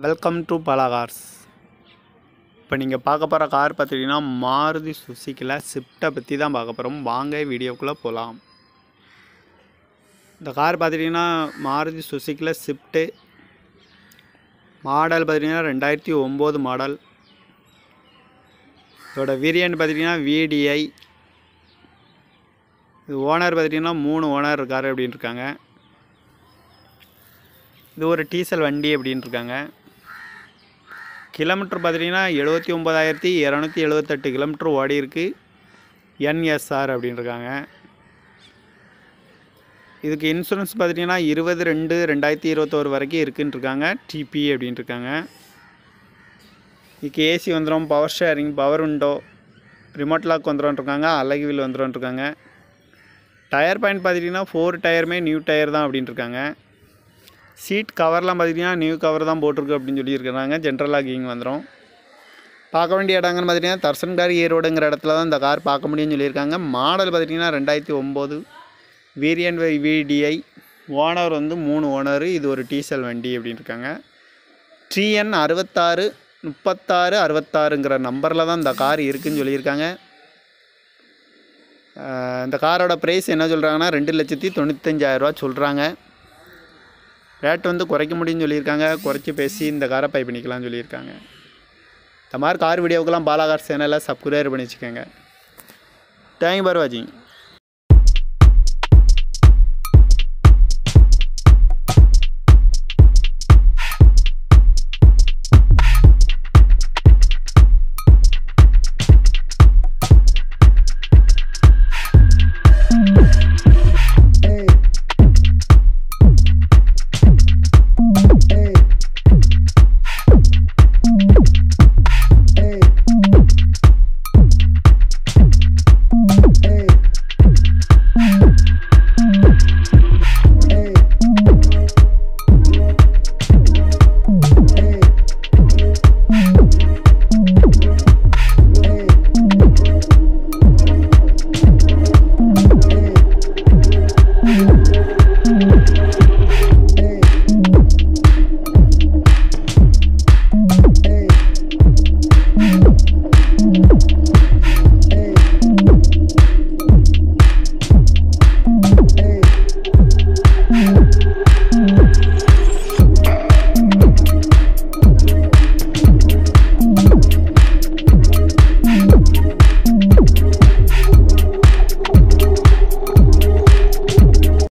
welcome to பலா cars இப்போ நீங்கள் பார்க்க போகிற கார் பார்த்துட்டிங்கன்னா மாருதி சுசுக்கியில் ஸ்விஃப்ட்டை பற்றி தான் பார்க்க போகிறோம் வாங்க வீடியோக்குள்ளே போகலாம் இந்த கார் பார்த்துட்டிங்கன்னா மாருதி சுசுக்கியில் ஸ்விஃப்ட்டு மாடல் பார்த்துட்டிங்கன்னா ரெண்டாயிரத்தி ஒம்பது மாடல் இதோட வேரியன்ட் பார்த்துட்டிங்கன்னா விடிஐ இது ஓனர் பார்த்துட்டிங்கன்னா மூணு ஓனர் இருக்கார் அப்படின்னு இருக்காங்க இது ஒரு டீசல் வண்டி அப்படின்னு இருக்காங்க கிலோமீட்டர் பார்த்துட்டிங்கன்னா எழுபத்தி ஒம்பதாயிரத்தி இரநூத்தி எழுபத்தெட்டு கிலோமீட்டர் ஓடி இருக்கு என்எஸ்ஆர் அப்படின்னு இருக்காங்க இதுக்கு இன்சூரன்ஸ் பார்த்துட்டிங்கன்னா இருபது ரெண்டு ரெண்டாயிரத்தி இருபத்தோரு வரைக்கும் இருக்குன்னு இருக்காங்க டிபி அப்படின்ட்டு இருக்காங்க இதுக்கு ஏசி வந்துடும் power steering power window remote lock வந்துடும் இருக்காங்க அழகு வீல் வந்துடும் இருக்காங்க டயர் பாயிண்ட் பார்த்துட்டிங்கன்னா ஃபோர் டயருமே நியூ டயர் தான் அப்படின்ட்டு இருக்காங்க சீட் கவர்லாம் பார்த்திங்கன்னா நியூ கவர் தான் போட்டிருக்கு அப்படின்னு சொல்லியிருக்கிறாங்க ஜென்ரல் லாகிங் வந்துடும் பார்க்க வேண்டிய இடங்கன்னு பார்த்திங்கன்னா தர்சன்கார் ஈரோடுங்கிற இடத்துல தான் இந்த கார் பார்க்க முடியும்னு சொல்லியிருக்காங்க மாடல் பார்த்திங்கன்னா ரெண்டாயிரத்தி ஒம்பது வேரியன்ட் வை விடிஐ ஓனர் வந்து மூணு ஓனர் இது ஒரு டீசல் வண்டி அப்படின்னு இருக்காங்க டிஎன் அறுபத்தாறு முப்பத்தாறு அறுபத்தாறுங்கிற நம்பரில் தான் இந்த கார் இருக்குன்னு சொல்லியிருக்காங்க அஹ் இந்த காரோட ப்ரைஸ் என்ன சொல்கிறாங்கன்னா ரெண்டு லட்சத்தி தொண்ணூத்தஞ்சாயிரரூவா சொல்கிறாங்க ரேட் வந்து குறைக்க முடியும்னு சொல்லியிருக்காங்க குறைச்சி பேசி இந்த காரை பை பண்ணிக்கலாம்னு சொல்லியிருக்காங்க இந்த மாதிரி கார் வீடியோக்கெல்லாம் பாலாகார் சேனலை சப்ஸ்கிரைப் பண்ணி வச்சுக்கோங்க தேங்க் ஃபார் வாட்சிங்